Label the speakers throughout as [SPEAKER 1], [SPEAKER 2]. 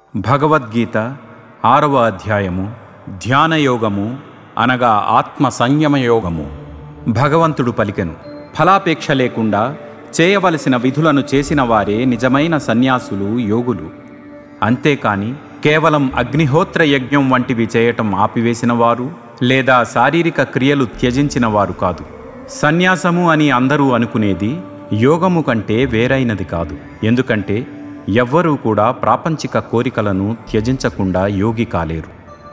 [SPEAKER 1] భగవద్గీత ఆరవ అధ్యాయము ధ్యానయోగము అనగా ఆత్మ సంయమయోగము భగవంతుడు పలికెను ఫలాపేక్ష లేకుండా చేయవలసిన విధులను చేసిన వారే నిజమైన సన్యాసులు యోగులు అంతేకాని కేవలం అగ్నిహోత్ర యజ్ఞం వంటివి చేయటం ఆపివేసిన వారు లేదా శారీరక క్రియలు త్యజించిన వారు కాదు సన్యాసము అని అందరూ అనుకునేది యోగము కంటే వేరైనది కాదు ఎందుకంటే ఎవ్వరూ కూడా ప్రాపంచిక కోరికలను త్యజించకుండా యోగి కాలేరు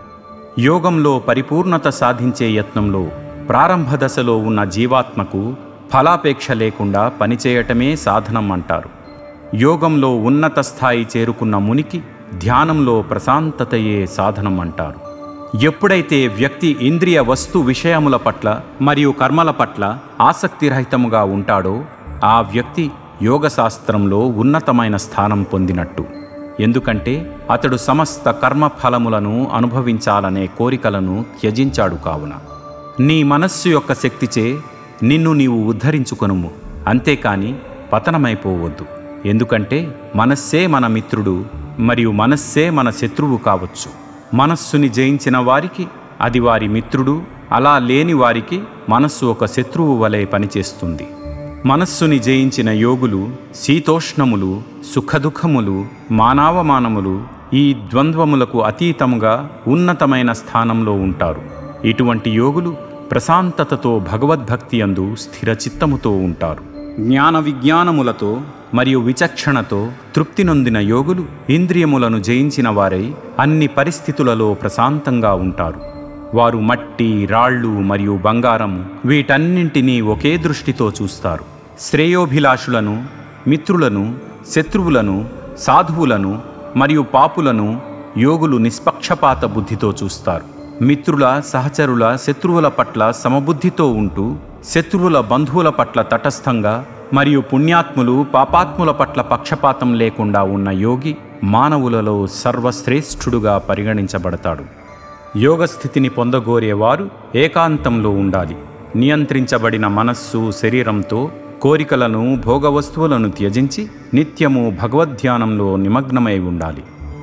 [SPEAKER 1] యోగంలో పరిపూర్ణత సాధించే యత్నంలో ప్రారంభ దశలో ఉన్న జీవాత్మకు ఫలాపేక్ష లేకుండా పనిచేయటమే సాధనం అంటారు యోగంలో ఉన్నత స్థాయి చేరుకున్న మునికి ధ్యానంలో ప్రశాంతతయే సాధనం అంటారు ఎప్పుడైతే వ్యక్తి ఇంద్రియ వస్తు విషయముల పట్ల మరియు కర్మల పట్ల ఆసక్తిరహితముగా ఉంటాడో ఆ వ్యక్తి యోగశాస్త్రంలో ఉన్నతమైన స్థానం పొందినట్టు ఎందుకంటే అతడు సమస్త కర్మ ఫలములను అనుభవించాలనే కోరికలను త్యజించాడు కావున నీ మనస్సు యొక్క శక్తిచే నిన్ను నీవు ఉద్ధరించుకొనుము అంతేకాని పతనమైపోవద్దు ఎందుకంటే మనస్సే మన మిత్రుడు మరియు మనస్సే మన శత్రువు కావచ్చు మనస్సుని జయించిన వారికి అది వారి మిత్రుడు అలా లేని వారికి మనస్సు ఒక శత్రువు వలె పనిచేస్తుంది మనస్సుని జయించిన యోగులు శీతోష్ణములు సుఖదుఖములు మానావమానములు ఈ ద్వంద్వములకు అతీతముగా ఉన్నతమైన స్థానంలో ఉంటారు ఇటువంటి యోగులు ప్రశాంతతతో భగవద్భక్తి అందు స్థిరచిత్తముతో ఉంటారు జ్ఞాన విజ్ఞానములతో మరియు విచక్షణతో తృప్తి నొందిన యోగులు ఇంద్రియములను జయించిన వారై అన్ని పరిస్థితులలో ప్రశాంతంగా ఉంటారు వారు మట్టి రాళ్ళు మరియు బంగారం వీటన్నింటినీ ఒకే దృష్టితో చూస్తారు శ్రేయోభిలాషులను మిత్రులను శత్రువులను సాధువులను మరియు పాపులను యోగులు నిష్పక్షపాత బుద్ధితో చూస్తారు మిత్రుల సహచరుల శత్రువుల పట్ల సమబుద్ధితో ఉంటూ శత్రువుల బంధువుల పట్ల తటస్థంగా మరియు పుణ్యాత్ములు పాపాత్ముల పట్ల పక్షపాతం లేకుండా ఉన్న యోగి మానవులలో సర్వశ్రేష్ఠుడుగా పరిగణించబడతాడు యోగస్థితిని పొందగోరేవారు ఏకాంతంలో ఉండాలి నియంత్రించబడిన మనస్సు శరీరంతో కోరికలను భోగవస్తువులను త్యజించి నిత్యము భగవద్ధ్యానంలో నిమగ్నమై ఉండాలి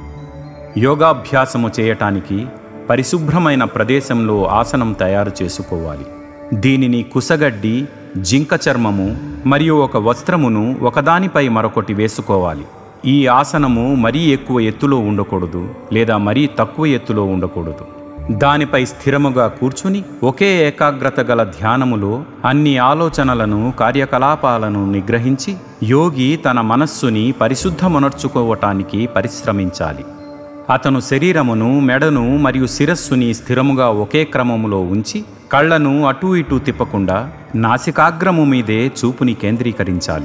[SPEAKER 1] యోగాభ్యాసము చేయటానికి పరిశుభ్రమైన ప్రదేశంలో ఆసనం తయారు చేసుకోవాలి దీనిని కుసగడ్డి జింక చర్మము మరియు ఒక వస్త్రమును ఒకదానిపై మరొకటి వేసుకోవాలి ఈ ఆసనము మరీ ఎక్కువ ఎత్తులో ఉండకూడదు లేదా మరీ తక్కువ ఎత్తులో ఉండకూడదు దానిపై స్థిరముగా కూర్చుని ఒకే ఏకాగ్రత గల ధ్యానములో అన్ని ఆలోచనలను కార్యకలాపాలను నిగ్రహించి యోగి తన మనస్సుని పరిశుద్ధమునర్చుకోవటానికి పరిశ్రమించాలి అతను శరీరమును మెడను మరియు శిరస్సుని స్థిరముగా ఒకే క్రమములో ఉంచి కళ్ళను అటూ ఇటూ తిప్పకుండా నాసికాగ్రము మీదే చూపుని కేంద్రీకరించాలి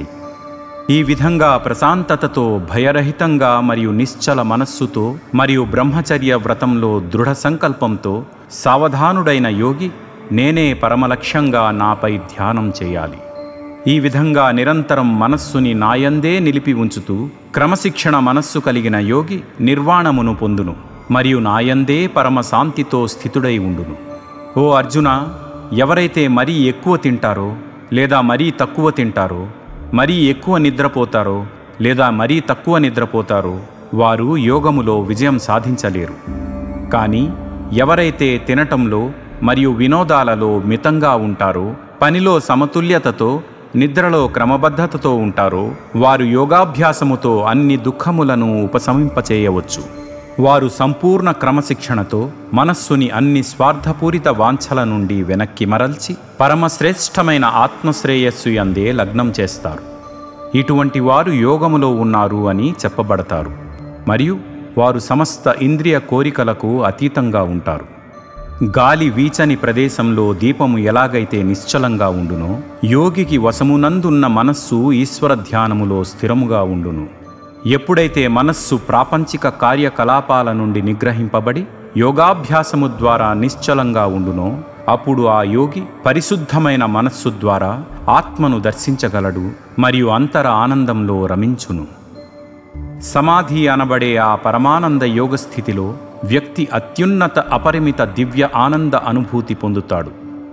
[SPEAKER 1] ఈ విధంగా ప్రశాంతతతో భయరహితంగా మరియు నిశ్చల మనస్సుతో మరియు బ్రహ్మచర్య వ్రతంలో దృఢ సంకల్పంతో సావధానుడైన యోగి నేనే పరమలక్ష్యంగా నాపై ధ్యానం చేయాలి ఈ విధంగా నిరంతరం మనస్సుని నాయందే నిలిపి ఉంచుతూ క్రమశిక్షణ మనస్సు కలిగిన యోగి నిర్వాణమును పొందును మరియు నాయందే పరమ శాంతితో స్థితుడై ఉండును ఓ అర్జున ఎవరైతే మరీ ఎక్కువ తింటారో లేదా మరీ తక్కువ తింటారో మరీ ఎక్కువ నిద్రపోతారో లేదా మరీ తక్కువ నిద్రపోతారో వారు యోగములో విజయం సాధించలేరు కానీ ఎవరైతే తినటంలో మరియు వినోదాలలో మితంగా ఉంటారో పనిలో సమతుల్యతతో నిద్రలో క్రమబద్ధతతో ఉంటారో వారు యోగాభ్యాసముతో అన్ని దుఃఖములను ఉపశమింపచేయవచ్చు వారు సంపూర్ణ క్రమశిక్షణతో మనస్సుని అన్ని స్వార్థపూరిత వాంఛల నుండి వెనక్కి మరల్చి పరమశ్రేష్టమైన ఆత్మశ్రేయస్సు అందే లగ్నం చేస్తారు ఇటువంటి వారు యోగములో ఉన్నారు అని చెప్పబడతారు మరియు వారు సమస్త ఇంద్రియ కోరికలకు అతీతంగా ఉంటారు గాలి వీచని ప్రదేశంలో దీపము ఎలాగైతే నిశ్చలంగా ఉండునో యోగికి వశమునందున్న మనస్సు ఈశ్వర ధ్యానములో స్థిరముగా ఉండును ఎప్పుడైతే మనస్సు ప్రాపంచిక కార్యకలాపాల నుండి నిగ్రహింపబడి యోగాభ్యాసము ద్వారా నిశ్చలంగా ఉండునో అప్పుడు ఆ యోగి పరిశుద్ధమైన మనస్సు ద్వారా ఆత్మను దర్శించగలడు మరియు అంతర ఆనందంలో రమించును సమాధి అనబడే ఆ పరమానంద యోగ స్థితిలో వ్యక్తి అత్యున్నత అపరిమిత దివ్య ఆనంద అనుభూతి పొందుతాడు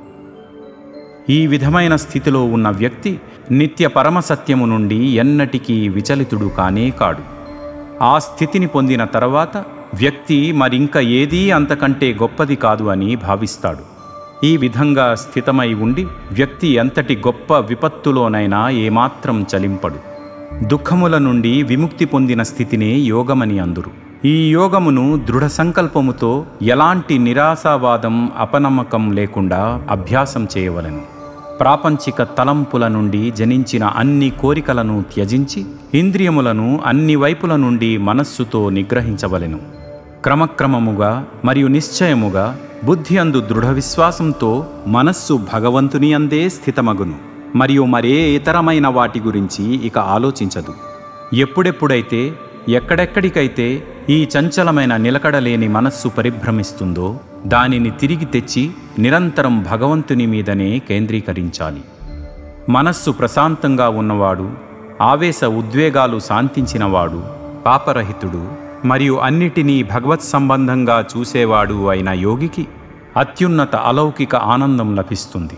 [SPEAKER 1] ఈ విధమైన స్థితిలో ఉన్న వ్యక్తి నిత్య పరమసత్యము నుండి ఎన్నటికీ విచలితుడు కానే కాడు ఆ స్థితిని పొందిన తర్వాత వ్యక్తి మరింక ఏదీ అంతకంటే గొప్పది కాదు అని భావిస్తాడు ఈ విధంగా స్థితమై ఉండి వ్యక్తి ఎంతటి గొప్ప విపత్తులోనైనా ఏమాత్రం చలింపడు దుఃఖముల నుండి విముక్తి పొందిన స్థితినే యోగమని అందురు ఈ యోగమును దృఢ సంకల్పముతో ఎలాంటి నిరాశావాదం అపనమ్మకం లేకుండా అభ్యాసం చేయవలెను ప్రాపంచిక తలంపుల నుండి జనించిన అన్ని కోరికలను త్యజించి ఇంద్రియములను అన్ని వైపుల నుండి మనస్సుతో నిగ్రహించవలెను క్రమక్రమముగా మరియు నిశ్చయముగా బుద్ధి అందు దృఢ విశ్వాసంతో మనస్సు భగవంతుని అందే స్థితమగును మరియు మరే ఇతరమైన వాటి గురించి ఇక ఆలోచించదు ఎప్పుడెప్పుడైతే ఎక్కడెక్కడికైతే ఈ చంచలమైన నిలకడలేని మనస్సు పరిభ్రమిస్తుందో దానిని తిరిగి తెచ్చి నిరంతరం భగవంతుని మీదనే కేంద్రీకరించాలి మనస్సు ప్రశాంతంగా ఉన్నవాడు ఆవేశ ఉద్వేగాలు శాంతించినవాడు పాపరహితుడు మరియు అన్నిటినీ భగవత్ సంబంధంగా చూసేవాడు అయిన యోగికి అత్యున్నత అలౌకిక ఆనందం లభిస్తుంది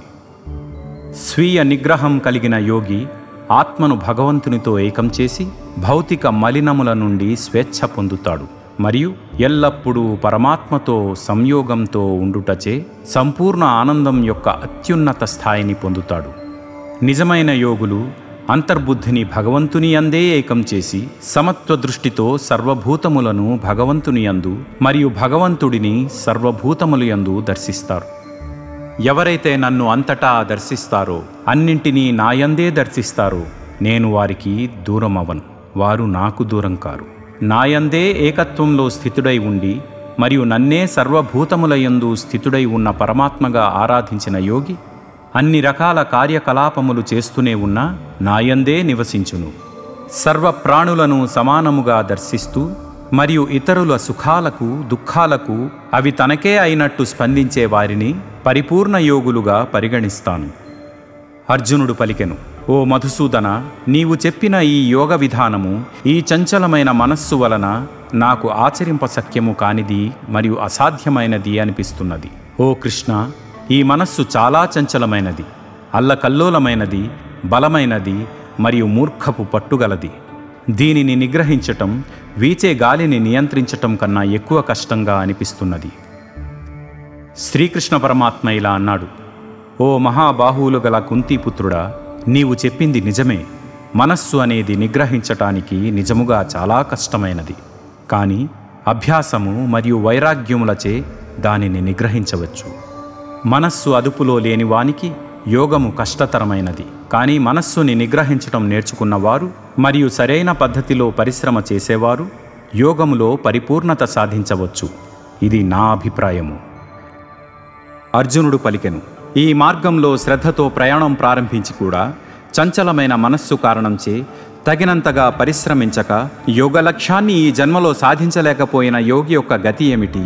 [SPEAKER 1] స్వీయ నిగ్రహం కలిగిన యోగి ఆత్మను భగవంతునితో ఏకం చేసి భౌతిక మలినముల నుండి స్వేచ్ఛ పొందుతాడు మరియు ఎల్లప్పుడూ పరమాత్మతో సంయోగంతో ఉండుటచే సంపూర్ణ ఆనందం యొక్క అత్యున్నత స్థాయిని పొందుతాడు నిజమైన యోగులు అంతర్బుద్ధిని భగవంతుని అందే ఏకం చేసి సమత్వ దృష్టితో సర్వభూతములను భగవంతుని యందు మరియు భగవంతుడిని సర్వభూతములు యందు దర్శిస్తారు ఎవరైతే నన్ను అంతటా దర్శిస్తారో అన్నింటినీ నాయందే దర్శిస్తారో నేను వారికి దూరం అవను వారు నాకు దూరం కారు నాయందే ఏకత్వంలో స్థితుడై ఉండి మరియు నన్నే సర్వభూతములయందు స్థితుడై ఉన్న పరమాత్మగా ఆరాధించిన యోగి అన్ని రకాల కార్యకలాపములు చేస్తూనే ఉన్నా నాయందే నివసించును సర్వ ప్రాణులను సమానముగా దర్శిస్తూ మరియు ఇతరుల సుఖాలకు దుఃఖాలకు అవి తనకే అయినట్టు స్పందించే వారిని పరిపూర్ణ యోగులుగా పరిగణిస్తాను అర్జునుడు పలికెను ఓ మధుసూదన నీవు చెప్పిన ఈ యోగ విధానము ఈ చంచలమైన మనస్సు వలన నాకు ఆచరింపశక్యము కానిది మరియు అసాధ్యమైనది అనిపిస్తున్నది ఓ కృష్ణ ఈ మనస్సు చాలా చంచలమైనది అల్లకల్లోలమైనది బలమైనది మరియు మూర్ఖపు పట్టుగలది దీనిని నిగ్రహించటం వీచే గాలిని నియంత్రించటం కన్నా ఎక్కువ కష్టంగా అనిపిస్తున్నది శ్రీకృష్ణ పరమాత్మ ఇలా అన్నాడు ఓ మహాబాహువులు గల కుంతీపుత్రుడా నీవు చెప్పింది నిజమే మనస్సు అనేది నిగ్రహించటానికి నిజముగా చాలా కష్టమైనది కానీ అభ్యాసము మరియు వైరాగ్యములచే దానిని నిగ్రహించవచ్చు మనస్సు అదుపులో లేని వానికి యోగము కష్టతరమైనది కానీ మనస్సుని నిగ్రహించటం నేర్చుకున్నవారు మరియు సరైన పద్ధతిలో పరిశ్రమ చేసేవారు యోగములో పరిపూర్ణత సాధించవచ్చు ఇది నా అభిప్రాయము అర్జునుడు పలికెను ఈ మార్గంలో శ్రద్ధతో ప్రయాణం ప్రారంభించి కూడా చంచలమైన మనస్సు కారణంచే తగినంతగా పరిశ్రమించక యోగ లక్ష్యాన్ని ఈ జన్మలో సాధించలేకపోయిన యోగి యొక్క గతి ఏమిటి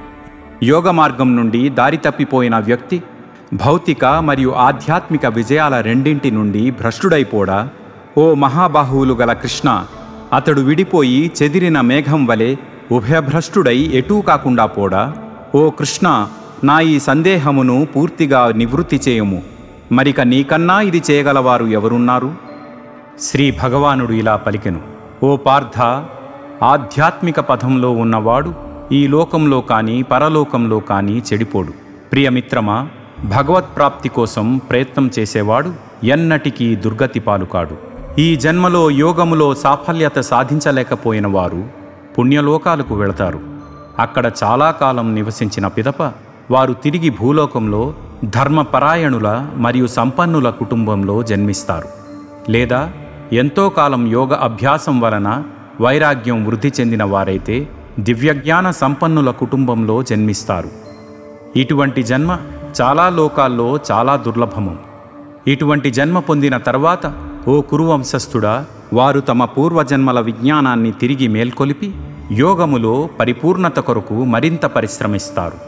[SPEAKER 1] యోగ మార్గం నుండి దారి తప్పిపోయిన వ్యక్తి భౌతిక మరియు ఆధ్యాత్మిక విజయాల రెండింటి నుండి భ్రష్టుడైపోడా ఓ మహాబాహువులు గల కృష్ణ అతడు విడిపోయి చెదిరిన మేఘం వలె ఉభయభ్రష్టుడై ఎటూ కాకుండా పోడా ఓ కృష్ణ నా ఈ సందేహమును పూర్తిగా నివృత్తి చేయము మరిక నీకన్నా ఇది చేయగలవారు ఎవరున్నారు శ్రీ భగవానుడు ఇలా పలికెను ఓ పార్థ ఆధ్యాత్మిక పథంలో ఉన్నవాడు ఈ లోకంలో కానీ పరలోకంలో కానీ చెడిపోడు ప్రియమిత్రమా భగవత్ప్రాప్తి కోసం ప్రయత్నం చేసేవాడు ఎన్నటికీ దుర్గతి పాలుకాడు ఈ జన్మలో యోగములో సాఫల్యత సాధించలేకపోయిన వారు పుణ్యలోకాలకు వెళతారు అక్కడ చాలా కాలం నివసించిన పిదప వారు తిరిగి భూలోకంలో ధర్మపరాయణుల మరియు సంపన్నుల కుటుంబంలో జన్మిస్తారు లేదా ఎంతో కాలం యోగ అభ్యాసం వలన వైరాగ్యం వృద్ధి చెందిన వారైతే దివ్యజ్ఞాన సంపన్నుల కుటుంబంలో జన్మిస్తారు ఇటువంటి జన్మ చాలా లోకాల్లో చాలా దుర్లభము ఇటువంటి జన్మ పొందిన తర్వాత ఓ కురువంశస్థుడా వారు తమ పూర్వజన్మల విజ్ఞానాన్ని తిరిగి మేల్కొలిపి యోగములో పరిపూర్ణత కొరకు మరింత పరిశ్రమిస్తారు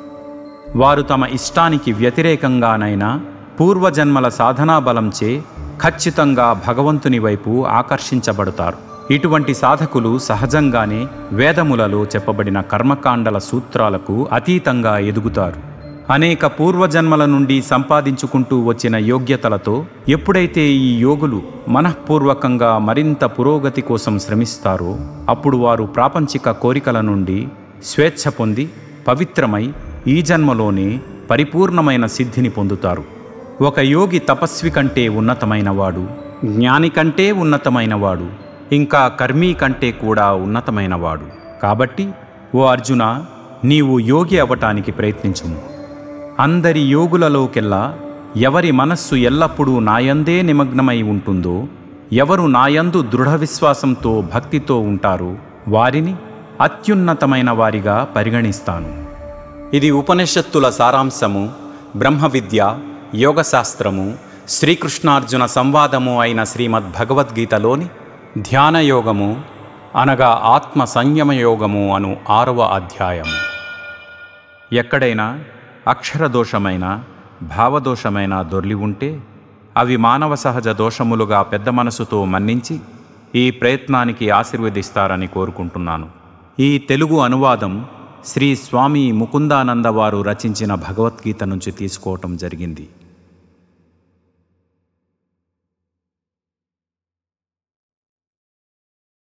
[SPEAKER 1] వారు తమ ఇష్టానికి వ్యతిరేకంగానైనా పూర్వజన్మల సాధనా బలంచే ఖచ్చితంగా భగవంతుని వైపు ఆకర్షించబడతారు ఇటువంటి సాధకులు సహజంగానే వేదములలో చెప్పబడిన కర్మకాండల సూత్రాలకు అతీతంగా ఎదుగుతారు అనేక పూర్వజన్మల నుండి సంపాదించుకుంటూ వచ్చిన యోగ్యతలతో ఎప్పుడైతే ఈ యోగులు మనఃపూర్వకంగా మరింత పురోగతి కోసం శ్రమిస్తారో అప్పుడు వారు ప్రాపంచిక కోరికల నుండి స్వేచ్ఛ పొంది పవిత్రమై ఈ జన్మలోనే పరిపూర్ణమైన సిద్ధిని పొందుతారు ఒక యోగి తపస్వి కంటే ఉన్నతమైనవాడు జ్ఞాని కంటే ఉన్నతమైనవాడు ఇంకా కర్మీ కంటే కూడా ఉన్నతమైనవాడు కాబట్టి ఓ అర్జున నీవు యోగి అవ్వటానికి ప్రయత్నించుము అందరి యోగులలోకెల్లా ఎవరి మనస్సు ఎల్లప్పుడూ నాయందే నిమగ్నమై ఉంటుందో ఎవరు నాయందు దృఢ విశ్వాసంతో భక్తితో ఉంటారో వారిని అత్యున్నతమైన వారిగా పరిగణిస్తాను ఇది ఉపనిషత్తుల సారాంశము బ్రహ్మ విద్య యోగశాస్త్రము శ్రీకృష్ణార్జున సంవాదము అయిన శ్రీమద్ భగవద్గీతలోని ధ్యానయోగము అనగా ఆత్మ సంయమ యోగము అను ఆరవ అధ్యాయము ఎక్కడైనా అక్షరదోషమైన భావదోషమైన దొర్లి ఉంటే అవి మానవ సహజ దోషములుగా పెద్ద మనసుతో మన్నించి ఈ ప్రయత్నానికి ఆశీర్వదిస్తారని కోరుకుంటున్నాను ఈ తెలుగు అనువాదం శ్రీ స్వామి ముకుందానంద వారు రచించిన భగవద్గీత నుంచి తీసుకోవటం జరిగింది